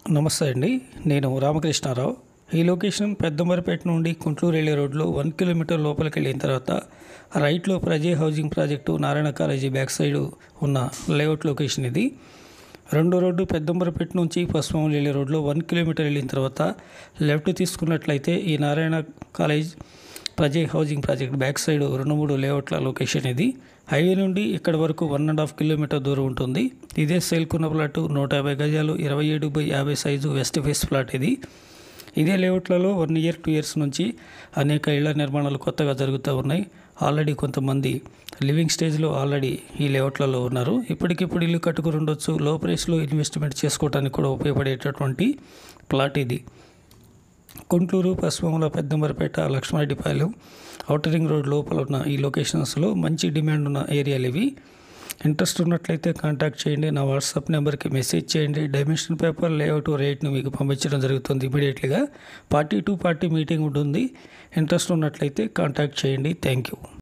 నమస్తే అండి నేను రామకృష్ణారావు ఈ లొకేషన్ పెద్దమరిపేట నుండి కుంట్లూరు వెళ్ళే రోడ్లో వన్ కిలోమీటర్ లోపలికి వెళ్ళిన తర్వాత రైట్లో ప్రజే housing project Narayana college back side ఉన్న లేఅవుట్ లొకేషన్ ఇది రెండో రోడ్డు పెద్దంబరపేట నుంచి పశ్చిమ వెళ్ళే రోడ్లో వన్ కిలోమీటర్ వెళ్ళిన తర్వాత లెఫ్ట్ తీసుకున్నట్లయితే ఈ నారాయణ కాలేజ్ ప్రజే హౌసింగ్ ప్రాజెక్ట్ బ్యాక్ సైడ్ రెండు మూడు లేఅవుట్ల లొకేషన్ ఇది హైవే నుండి ఇక్కడ వరకు వన్ అండ్ హాఫ్ కిలోమీటర్ దూరం ఉంటుంది ఇదే సేల్కున్న ప్లాట్ నూట యాభై గజాలు ఇరవై ఏడు బై యాభై సైజు వెస్ట్ ఫేస్ ప్లాట్ ఇది ఇదే లేఅవుట్లలో వన్ ఇయర్ టూ ఇయర్స్ నుంచి అనేక ఇళ్ల నిర్మాణాలు కొత్తగా జరుగుతూ ఉన్నాయి ఆల్రెడీ కొంతమంది లివింగ్ స్టేజ్లో ఆల్రెడీ ఈ లేఅవుట్లలో ఉన్నారు ఇప్పటికిప్పుడు ఇల్లు కట్టుకుని ఉండొచ్చు లో ప్రైస్లో ఇన్వెస్ట్మెంట్ చేసుకోవడానికి కూడా ఉపయోగపడేటటువంటి ప్లాట్ ఇది గుంటూరు పశ్చిమల Peddambarapeta Lakshmareddypalem outer ring road లోపల ఉన్న ఈ లొకేషన్స్లో మంచి డిమాండ్ ఉన్న ఏరియాలు ఇవి ఇంట్రెస్ట్ ఉన్నట్లయితే కాంటాక్ట్ చేయండి నా వాట్సాప్ నెంబర్కి మెసేజ్ చేయండి డైమెన్షన్ పేపర్ లేఅవుట్ రేట్ను మీకు పంపించడం జరుగుతుంది ఇమీడియట్లీగా పార్టీ టు పార్టీ మీటింగ్ ఉంటుంది ఇంట్రెస్ట్ ఉన్నట్లయితే కాంటాక్ట్ చేయండి థ్యాంక్ యూ